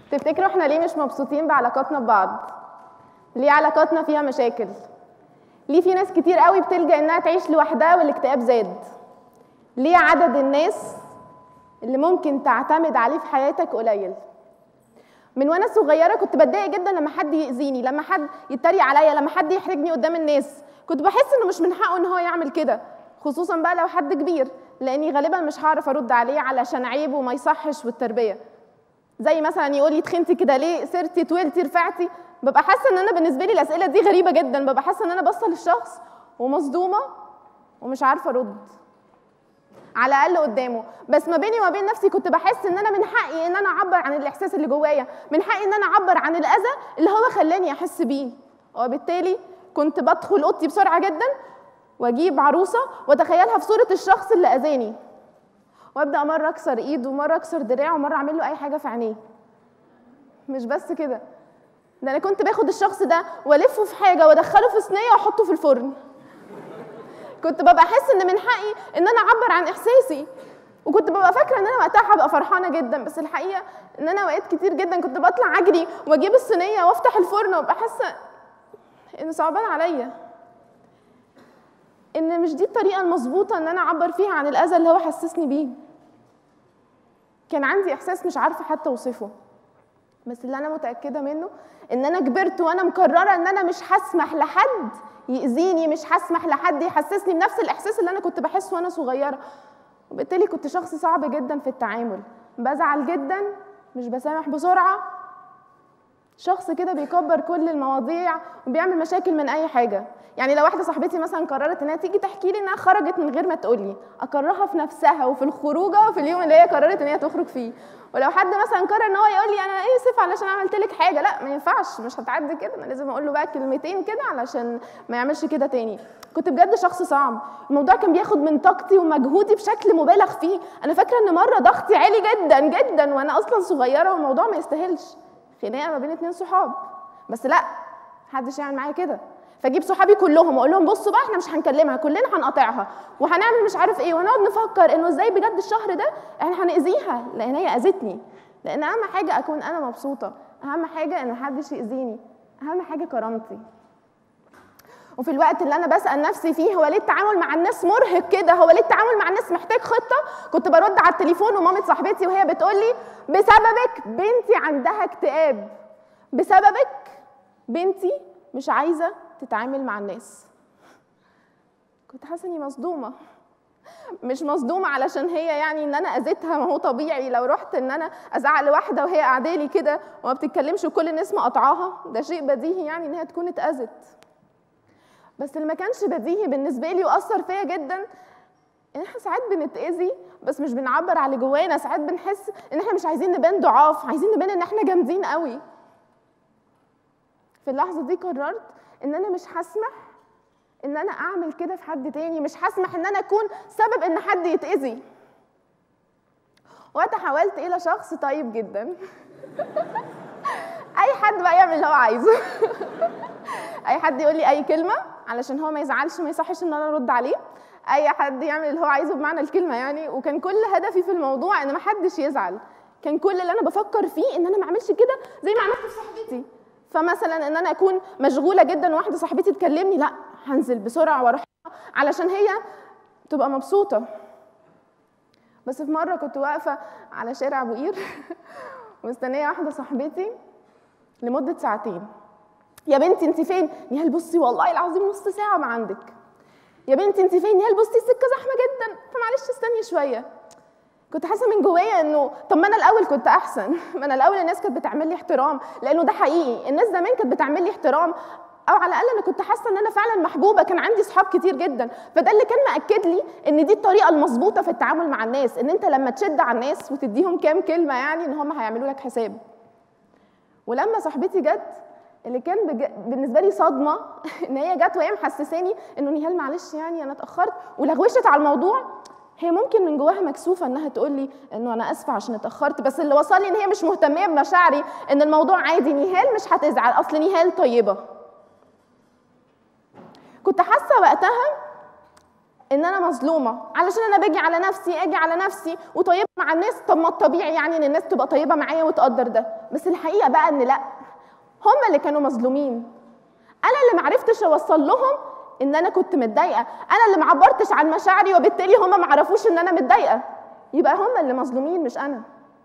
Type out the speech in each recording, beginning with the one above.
تفتكروا احنا ليه مش مبسوطين بعلاقاتنا ببعض ليه علاقاتنا فيها مشاكل ليه في ناس كتير قوي بتلجأ انها تعيش لوحدها والاكتئاب زاد ليه عدد الناس اللي ممكن تعتمد عليه في حياتك قليل من وانا صغيره كنت بتضايق جدا لما حد يأذيني لما حد يتريق عليا لما حد يحرجني قدام الناس كنت بحس انه مش من حقه ان هو يعمل كده خصوصا بقى لو حد كبير لاني غالبا مش هعرف ارد عليه علشان عيب وما يصحش والتربيه زي مثلا يقول لي تخنتي كده ليه سرتي طولتي رفعتي ببقى حاسه ان انا بالنسبه لي الاسئله دي غريبه جدا ببقى حاسه ان انا باصه للشخص ومصدومه ومش عارفه ارد على الاقل قدامه بس ما بيني وما بين نفسي كنت بحس ان انا من حقي ان انا اعبر عن الاحساس اللي جوايا من حقي ان انا اعبر عن الاذى اللي هو خلاني احس بيه وبالتالي كنت بدخل اوضتي بسرعه جدا واجيب عروسه واتخيلها في صوره الشخص اللي اذاني وابدا مره اكسر ايده ومره اكسر دراعه ومره اعمل له اي حاجه في عينيه مش بس كده ده انا كنت باخد الشخص ده والفه في حاجه وادخله في صينيه واحطه في الفرن كنت ببقى احس ان من حقي ان انا اعبر عن احساسي وكنت ببقى فاكره ان انا وقتها هبقى فرحانه جدا بس الحقيقه ان انا اوقات كتير جدا كنت بطلع اجري واجيب الصينيه وافتح الفرن وابقى حاسه ان صعبان عليا ان مش دي الطريقه المظبوطه ان انا اعبر فيها عن الاذى اللي هو حسسني بيه كان عندي احساس مش عارفه حتى اوصفه بس اللي انا متاكده منه ان انا كبرت وانا مقرره ان انا مش هسمح لحد يأذيني مش هسمح لحد يحسسني بنفس الاحساس اللي انا كنت بحسه وانا صغيره وبالتالي كنت شخص صعب جدا في التعامل بزعل جدا مش بسامح بسرعه شخص كده بيكبر كل المواضيع وبيعمل مشاكل من اي حاجه يعني لو واحده صاحبتي مثلا قررت انها تيجي تحكي لي انها خرجت من غير ما تقول لي اكرهها في نفسها وفي الخروجه وفي اليوم اللي هي قررت ان هي تخرج فيه ولو حد مثلا قرر ان هو يقول لي انا اسف علشان عملت لك حاجه لا ما ينفعش مش هتعدي كده انا لازم اقول له بقى كلمتين كده علشان ما يعملش كده تاني كنت بجد شخص صعب الموضوع كان بياخد من طاقتي ومجهودي بشكل مبالغ فيه انا فاكره ان مره ضغطي عالي جدا جدا وانا اصلا صغيره والموضوع ما يستاهلش خناقه ما بين اتنين صحاب بس لا محدش يعمل معايا كده فاجيب صحابي كلهم واقول لهم بصوا بقى احنا مش هنكلمها كلنا هنقاطعها وهنعمل مش عارف ايه ونقعد نفكر انه ازاي بجد الشهر ده احنا هنأذيها لان هي اذتني لان اهم حاجه اكون انا مبسوطه اهم حاجه ان محدش يأذيني اهم حاجه كرامتي وفي الوقت اللي انا بسال نفسي فيه هو ليه التعامل مع الناس مرهق كده هو ليه التعامل مع الناس محتاج خطه كنت برد على التليفون ومامة صاحبتي وهي بتقول لي بسببك بنتي عندها اكتئاب بسببك بنتي مش عايزه تتعامل مع الناس كنت حاسه اني مصدومه مش مصدومه علشان هي يعني ان انا اذيتها ما هو طبيعي لو رحت ان انا ازعل واحده وهي قاعده لي كده وما بتتكلمش وكل الناس مقاطعاها ده شيء بديهي يعني ان هي تكون اتاذت بس اللي ما كانش بديهي بالنسبه لي واثر فيا جدا ان احنا ساعات بنتاذي بس مش بنعبر على اللي جوانا ساعات بنحس ان احنا مش عايزين نبان ضعاف عايزين نبان ان احنا جامدين قوي في اللحظه دي قررت ان انا مش هسمح ان انا اعمل كده في حد تاني مش هسمح ان انا اكون سبب ان حد يتاذي وتحولت الى شخص طيب جدا اي حد بقى يعمل اللي هو عايزه اي حد يقول لي اي كلمه علشان هو ما يزعلش ما يصحش ان انا ارد عليه اي حد يعمل اللي هو عايزه بمعنى الكلمه يعني وكان كل هدفي في الموضوع ان ما حدش يزعل كان كل اللي انا بفكر فيه ان انا ما اعملش كده زي ما عملت في صاحبتي فمثلا ان انا اكون مشغوله جدا وواحده صاحبتي تكلمني لا هنزل بسرعه واروح علشان هي تبقى مبسوطه بس في مره كنت واقفه على شارع ابو قير ومستنيه واحده صاحبتي لمده ساعتين يا بنتي انت فين نهال بصي والله العظيم نص ساعه ما عندك يا بنتي انت فين نهال بصي السكه زحمه جدا فمعلش استني شويه كنت حاسه من جوايا انه طب ما انا الاول كنت احسن ما انا الاول الناس كانت بتعمل لي احترام لانه ده حقيقي الناس زمان كانت بتعمل لي احترام او على الاقل انا كنت حاسه ان انا فعلا محبوبه كان عندي صحاب كتير جدا فده اللي كان مأكد لي ان دي الطريقه المظبوطه في التعامل مع الناس ان انت لما تشد على الناس وتديهم كام كلمه يعني ان هم هيعملوا لك حساب ولما صاحبتي جت اللي كان بج... بالنسبه لي صدمه ان هي جت وهي محسساني انه نهال معلش يعني انا اتاخرت ولغوشت على الموضوع هي ممكن من جواها مكسوفه انها تقول لي انه انا اسفه عشان اتاخرت بس اللي وصل لي ان هي مش مهتميه بمشاعري ان الموضوع عادي نهال مش هتزعل اصل نهال طيبه كنت حاسه وقتها ان انا مظلومه علشان انا باجي على نفسي اجي على نفسي وطيبه مع الناس طب ما الطبيعي يعني ان الناس تبقى طيبه معايا وتقدر ده بس الحقيقه بقى ان لا هم اللي كانوا مظلومين انا اللي معرفتش اوصل لهم ان انا كنت متضايقه انا اللي معبرتش عن مشاعري وبالتالي هم معرفوش ان انا متضايقه يبقى هم اللي مظلومين مش انا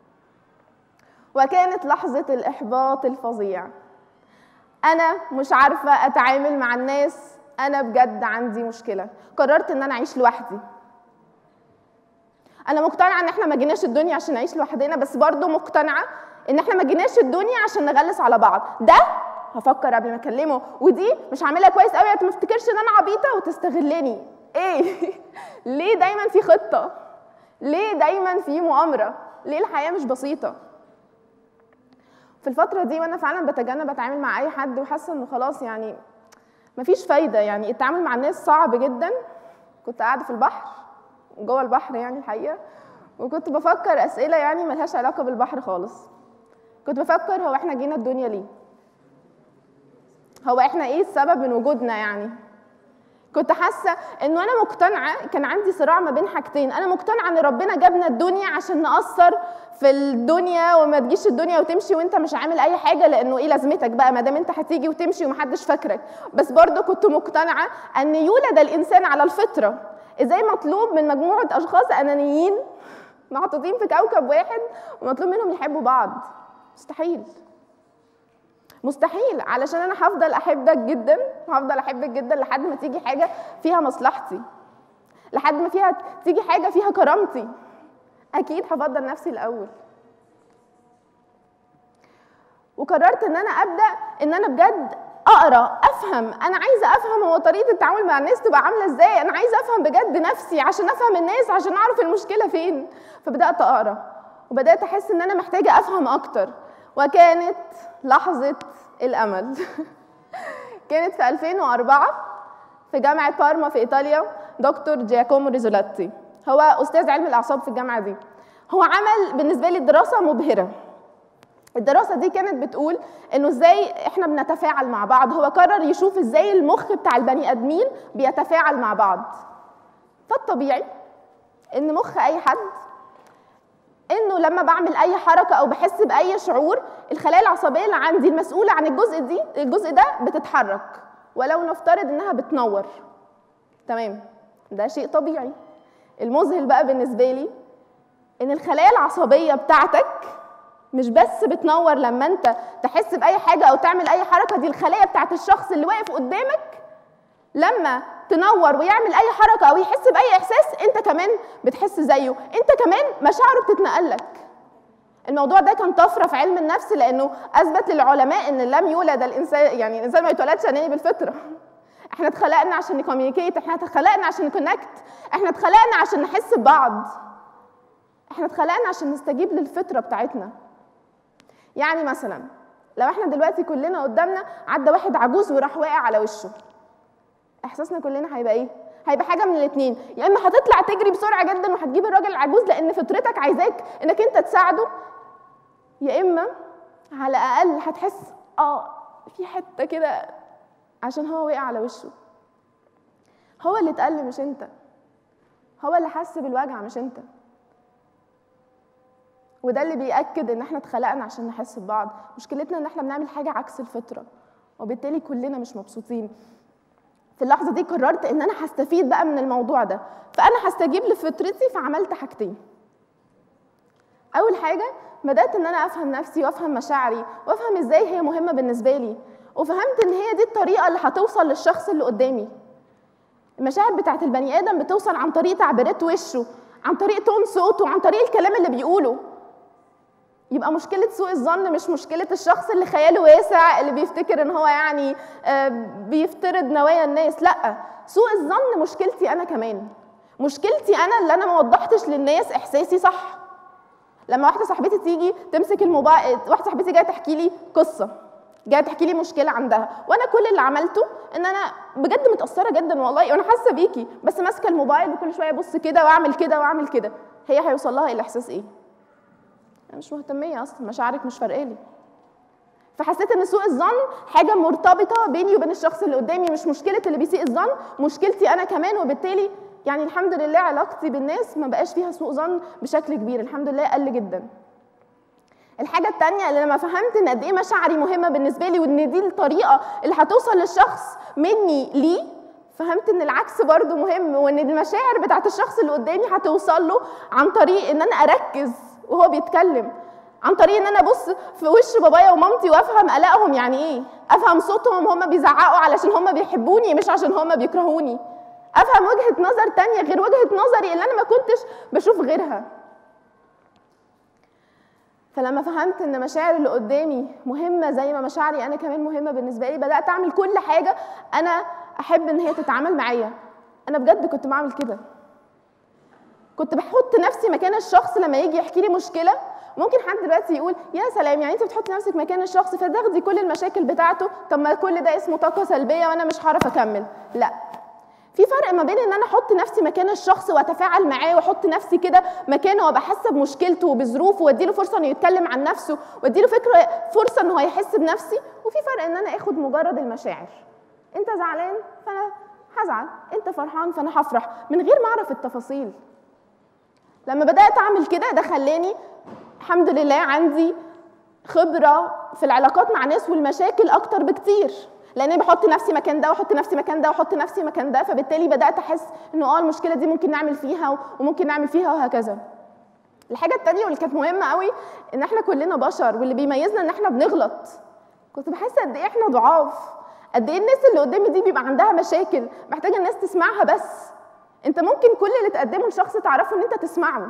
وكانت لحظه الاحباط الفظيع انا مش عارفه اتعامل مع الناس انا بجد عندي مشكله قررت ان انا اعيش لوحدي انا مقتنعه ان احنا ما جيناش الدنيا عشان نعيش لوحدنا بس برضو مقتنعه ان احنا ما جيناش الدنيا عشان نغلس على بعض ده هفكر قبل ما اكلمه ودي مش هعملها كويس قوي ما تفتكرش ان انا عبيطه وتستغلني ايه ليه دايما في خطه ليه دايما في مؤامره ليه الحياه مش بسيطه في الفتره دي وانا فعلا بتجنب اتعامل مع اي حد وحاسه انه خلاص يعني مفيش فايده يعني التعامل مع الناس صعب جدا كنت قاعده في البحر جوه البحر يعني الحقيقه وكنت بفكر اسئله يعني ملهاش علاقه بالبحر خالص كنت بفكر هو احنا جينا الدنيا ليه هو احنا ايه السبب من وجودنا يعني كنت حاسه انه انا مقتنعه كان عندي صراع ما بين حاجتين انا مقتنعه ان ربنا جابنا الدنيا عشان ناثر في الدنيا وما تجيش الدنيا وتمشي وانت مش عامل اي حاجه لانه ايه لازمتك بقى ما دام انت هتيجي وتمشي ومحدش فاكرك بس برضه كنت مقتنعه ان يولد الانسان على الفطره ازاي مطلوب من مجموعه اشخاص انانيين محطوطين في كوكب واحد ومطلوب منهم يحبوا بعض مستحيل مستحيل علشان انا هفضل احبك جدا وهفضل احبك جدا لحد ما تيجي حاجه فيها مصلحتي لحد ما فيها تيجي حاجه فيها كرامتي اكيد هفضل نفسي الاول وقررت ان انا ابدا ان انا بجد اقرا افهم انا عايزه افهم هو طريقه التعامل مع الناس تبقى عامله ازاي انا عايزه افهم بجد نفسي عشان افهم الناس عشان اعرف المشكله فين فبدات اقرا وبدات احس ان انا محتاجه افهم اكتر وكانت لحظه الامل كانت في 2004 في جامعه بارما في ايطاليا دكتور جياكومو ريزولاتي هو استاذ علم الاعصاب في الجامعه دي هو عمل بالنسبه لي دراسه مبهره الدراسه دي كانت بتقول انه ازاي احنا بنتفاعل مع بعض هو قرر يشوف ازاي المخ بتاع البني ادمين بيتفاعل مع بعض فالطبيعي ان مخ اي حد انه لما بعمل اي حركه او بحس باي شعور الخلايا العصبيه اللي عندي المسؤوله عن الجزء دي الجزء ده بتتحرك ولو نفترض انها بتنور تمام ده شيء طبيعي المذهل بقى بالنسبه لي ان الخلايا العصبيه بتاعتك مش بس بتنور لما انت تحس باي حاجه او تعمل اي حركه دي الخلايا بتاعت الشخص اللي واقف قدامك لما تنور ويعمل اي حركه او يحس باي احساس انت كمان بتحس زيه انت كمان مشاعره بتتنقل لك الموضوع ده كان طفره في علم النفس لانه اثبت للعلماء ان لم يولد الانسان يعني الانسان ما يتولدش اناني بالفطره احنا اتخلقنا عشان نكوميونيكيت احنا اتخلقنا عشان نكونكت احنا اتخلقنا عشان نحس ببعض احنا اتخلقنا عشان نستجيب للفطره بتاعتنا يعني مثلا لو احنا دلوقتي كلنا قدامنا عدى واحد عجوز وراح واقع على وشه احساسنا كلنا هيبقى ايه هيبقى حاجه من الاثنين يا اما هتطلع تجري بسرعه جدا وهتجيب الراجل العجوز لان فطرتك عايزاك انك انت تساعده يا اما على الاقل هتحس اه في حته كده عشان هو وقع على وشه هو اللي اتقل مش انت هو اللي حس بالوجع مش انت وده اللي بيأكد ان احنا اتخلقنا عشان نحس ببعض مشكلتنا ان احنا بنعمل حاجه عكس الفطره وبالتالي كلنا مش مبسوطين في اللحظه دي قررت ان انا هستفيد بقى من الموضوع ده فانا هستجيب لفطرتي فعملت حاجتين اول حاجه بدات ان انا افهم نفسي وافهم مشاعري وافهم ازاي هي مهمه بالنسبه لي وفهمت ان هي دي الطريقه اللي هتوصل للشخص اللي قدامي المشاعر بتاعت البني ادم بتوصل عن طريق تعبيرات وشه عن طريق تون صوته عن طريق الكلام اللي بيقوله يبقى مشكلة سوء الظن مش مشكلة الشخص اللي خياله واسع اللي بيفتكر ان هو يعني بيفترض نوايا الناس لا سوء الظن مشكلتي انا كمان مشكلتي انا اللي انا ما وضحتش للناس احساسي صح لما واحده صاحبتي تيجي تمسك الموبايل واحده صاحبتي جايه تحكي لي قصه جايه تحكي لي مشكله عندها وانا كل اللي عملته ان انا بجد متاثره جدا والله وانا حاسه بيكي بس ماسكه الموبايل وكل شويه ابص كده واعمل كده واعمل كده هي هيوصل لها الاحساس ايه انا مش مهتميه اصلا مشاعرك مش فارقالي فحسيت ان سوء الظن حاجه مرتبطه بيني وبين الشخص اللي قدامي مش مشكله اللي بيسيء الظن مشكلتي انا كمان وبالتالي يعني الحمد لله علاقتي بالناس ما بقاش فيها سوء ظن بشكل كبير الحمد لله قل جدا الحاجة التانية اللي لما فهمت ان قد ايه مشاعري مهمة بالنسبة لي وان دي الطريقة اللي هتوصل للشخص مني ليه فهمت ان العكس برضو مهم وان المشاعر بتاعت الشخص اللي قدامي هتوصل له عن طريق ان انا اركز وهو بيتكلم عن طريق ان انا ابص في وش بابايا ومامتي وافهم قلقهم يعني ايه افهم صوتهم هم بيزعقوا علشان هم بيحبوني مش عشان هم بيكرهوني افهم وجهه نظر تانية غير وجهه نظري اللي انا ما كنتش بشوف غيرها فلما فهمت ان مشاعر اللي قدامي مهمه زي ما مشاعري انا كمان مهمه بالنسبه لي بدات اعمل كل حاجه انا احب ان هي تتعامل معايا انا بجد كنت بعمل كده كنت بحط نفسي مكان الشخص لما يجي يحكي لي مشكله ممكن حد دلوقتي يقول يا سلام يعني انت بتحطي نفسك مكان الشخص فتاخدي كل المشاكل بتاعته طب ما كل ده اسمه طاقه سلبيه وانا مش هعرف اكمل لا في فرق ما بين ان انا احط نفسي مكان الشخص واتفاعل معاه واحط نفسي كده مكانه وابقى حاسه بمشكلته وبظروفه واديله فرصه انه يتكلم عن نفسه واديله فكره فرصه انه هيحس بنفسي وفي فرق ان انا اخد مجرد المشاعر انت زعلان فانا هزعل انت فرحان فانا هفرح من غير ما اعرف التفاصيل لما بدات اعمل كده ده خلاني الحمد لله عندي خبره في العلاقات مع ناس والمشاكل اكتر بكتير لاني بحط نفسي مكان ده واحط نفسي مكان ده واحط نفسي مكان ده فبالتالي بدات احس انه اه المشكله دي ممكن نعمل فيها وممكن نعمل فيها وهكذا الحاجه التانية واللي كانت مهمه قوي ان احنا كلنا بشر واللي بيميزنا ان احنا بنغلط كنت بحس قد ايه احنا ضعاف قد ايه الناس اللي قدامي دي بيبقى عندها مشاكل محتاجه الناس تسمعها بس انت ممكن كل اللي تقدمه لشخص تعرفه ان انت تسمعه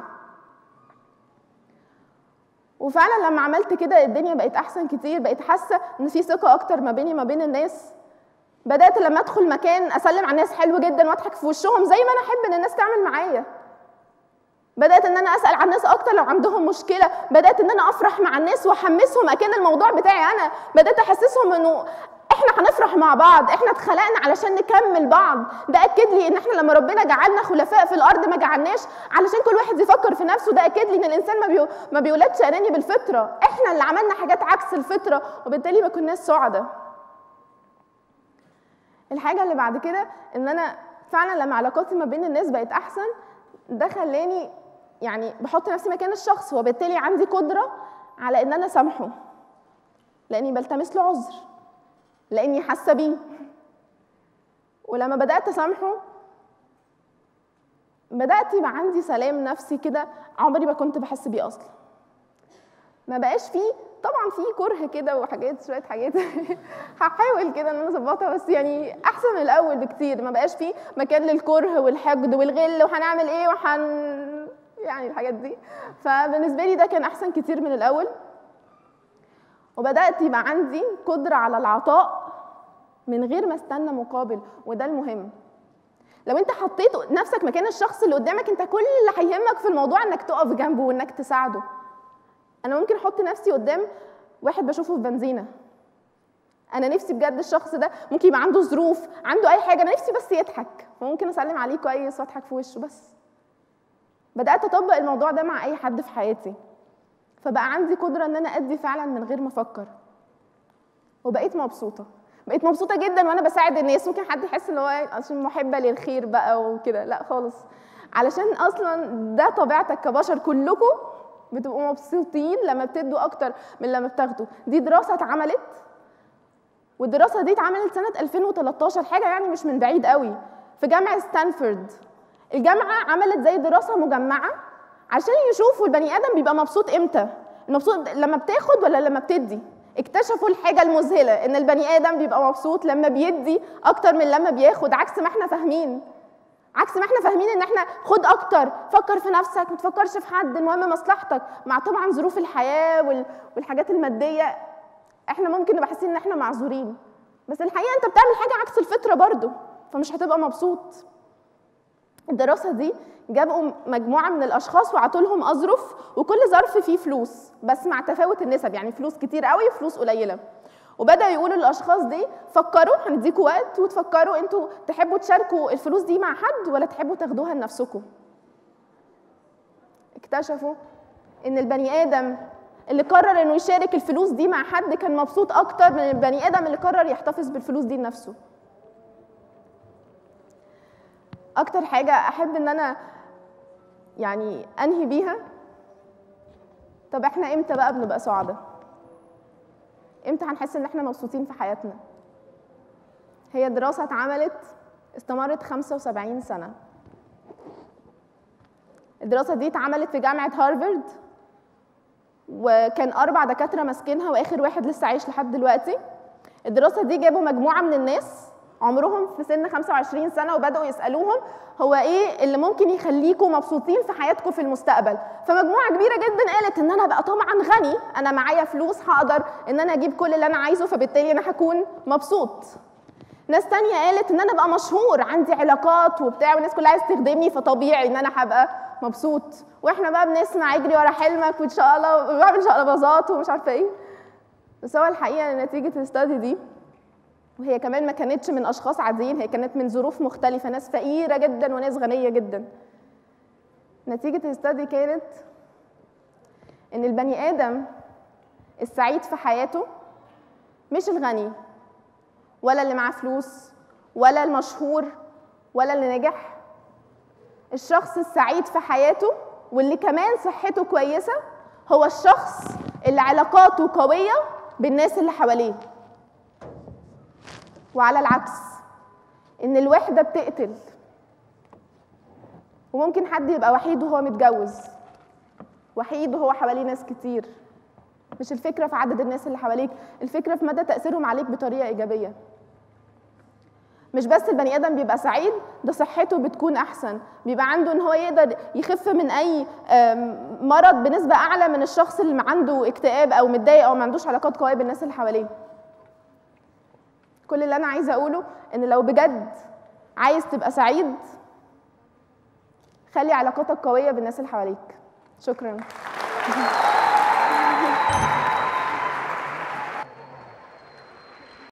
وفعلا لما عملت كده الدنيا بقت احسن كتير بقيت حاسه ان في ثقه اكتر ما بيني وما بين الناس بدات لما ادخل مكان اسلم على الناس حلو جدا واضحك في وشهم زي ما انا احب ان الناس تعمل معايا بدات ان انا اسال عن الناس اكتر لو عندهم مشكله بدات ان انا افرح مع الناس واحمسهم اكن الموضوع بتاعي انا بدات احسسهم انه احنا هنفرح مع بعض احنا اتخلقنا علشان نكمل بعض ده اكد لي ان احنا لما ربنا جعلنا خلفاء في الارض ما جعلناش علشان كل واحد يفكر في نفسه ده اكد لي ان الانسان ما, بيو ما بيولدش اناني بالفطره احنا اللي عملنا حاجات عكس الفطره وبالتالي ما كناش سعداء الحاجه اللي بعد كده ان انا فعلا لما علاقاتي ما بين الناس بقت احسن ده خلاني يعني بحط نفسي مكان الشخص وبالتالي عندي قدره على ان انا سامحه لاني بلتمس له عذر لاني حاسه بيه ولما بدات اسامحه بدات يبقى عندي سلام نفسي كده عمري ما كنت بحس بيه اصلا ما بقاش فيه طبعا في كره كده وحاجات شويه حاجات هحاول كده ان انا اظبطها بس يعني احسن من الاول بكتير ما بقاش فيه مكان للكره والحقد والغل وهنعمل ايه وهن يعني الحاجات دي فبالنسبه لي ده كان احسن كتير من الاول وبدات يبقى عندي قدره على العطاء من غير ما استنى مقابل وده المهم لو انت حطيت نفسك مكان الشخص اللي قدامك انت كل اللي هيهمك في الموضوع انك تقف جنبه وانك تساعده انا ممكن احط نفسي قدام واحد بشوفه في بنزينه انا نفسي بجد الشخص ده ممكن يبقى عنده ظروف عنده اي حاجه انا نفسي بس يضحك فممكن اسلم عليه كويس واضحك في وشه بس بدات اطبق الموضوع ده مع اي حد في حياتي فبقى عندي قدره ان انا ادي فعلا من غير ما افكر وبقيت مبسوطه بقيت مبسوطه جدا وانا بساعد الناس ممكن حد يحس ان هو عشان محبه للخير بقى وكده لا خالص علشان اصلا ده طبيعتك كبشر كلكم بتبقوا مبسوطين لما بتدوا اكتر من لما بتاخدوا دي دراسه اتعملت والدراسه دي اتعملت سنه 2013 حاجه يعني مش من بعيد قوي في جامعه ستانفورد الجامعه عملت زي دراسه مجمعه عشان يشوفوا البني ادم بيبقى مبسوط امتى مبسوط لما بتاخد ولا لما بتدي اكتشفوا الحاجة المذهلة إن البني آدم بيبقى مبسوط لما بيدي أكتر من لما بياخد عكس ما احنا فاهمين عكس ما احنا فاهمين إن احنا خد أكتر فكر في نفسك ما تفكرش في حد المهم مصلحتك مع طبعا ظروف الحياة وال... والحاجات المادية احنا ممكن نبقى حاسين إن احنا معذورين بس الحقيقة أنت بتعمل حاجة عكس الفطرة برضو فمش هتبقى مبسوط الدراسة دي جابوا مجموعة من الأشخاص وعطوا لهم أظرف وكل ظرف فيه فلوس بس مع تفاوت النسب يعني فلوس كتير قوي وفلوس قليلة وبدأوا يقولوا للأشخاص دي فكروا هنديكوا وقت وتفكروا انتوا تحبوا تشاركوا الفلوس دي مع حد ولا تحبوا تاخدوها لنفسكم اكتشفوا ان البني آدم اللي قرر انه يشارك الفلوس دي مع حد كان مبسوط اكتر من البني ادم اللي قرر يحتفظ بالفلوس دي لنفسه اكتر حاجه احب ان انا يعني انهي بيها طب احنا امتى بقى بنبقى سعداء امتى هنحس ان احنا مبسوطين في حياتنا هي دراسه اتعملت استمرت 75 سنه الدراسه دي اتعملت في جامعه هارفارد وكان اربع دكاتره ماسكينها واخر واحد لسه عايش لحد دلوقتي الدراسه دي جابوا مجموعه من الناس عمرهم في سن 25 سنه وبداوا يسالوهم هو ايه اللي ممكن يخليكم مبسوطين في حياتكم في المستقبل فمجموعه كبيره جدا قالت ان انا بقى طبعا غني انا معايا فلوس هقدر ان انا اجيب كل اللي انا عايزه فبالتالي انا هكون مبسوط ناس تانية قالت ان انا بقى مشهور عندي علاقات وبتاع والناس كلها عايزه تخدمني فطبيعي ان انا هبقى مبسوط واحنا بقى بنسمع اجري ورا حلمك وان شاء الله وبعمل شقلباظات ومش عارفه ايه بس هو الحقيقه نتيجه الاستادي دي وهي كمان ما كانتش من اشخاص عاديين هي كانت من ظروف مختلفه ناس فقيره جدا وناس غنيه جدا نتيجه الاستادي كانت ان البني ادم السعيد في حياته مش الغني ولا اللي معاه فلوس ولا المشهور ولا اللي نجح الشخص السعيد في حياته واللي كمان صحته كويسه هو الشخص اللي علاقاته قويه بالناس اللي حواليه وعلى العكس ان الوحده بتقتل وممكن حد يبقى وحيد وهو متجوز وحيد وهو حواليه ناس كتير مش الفكره في عدد الناس اللي حواليك الفكره في مدى تاثيرهم عليك بطريقه ايجابيه مش بس البني ادم بيبقى سعيد ده صحته بتكون احسن بيبقى عنده ان هو يقدر يخف من اي مرض بنسبه اعلى من الشخص اللي عنده اكتئاب او متضايق او ما عندوش علاقات قويه بالناس اللي حواليه كل اللي انا عايزه اقوله ان لو بجد عايز تبقى سعيد خلي علاقاتك قويه بالناس اللي حواليك شكرا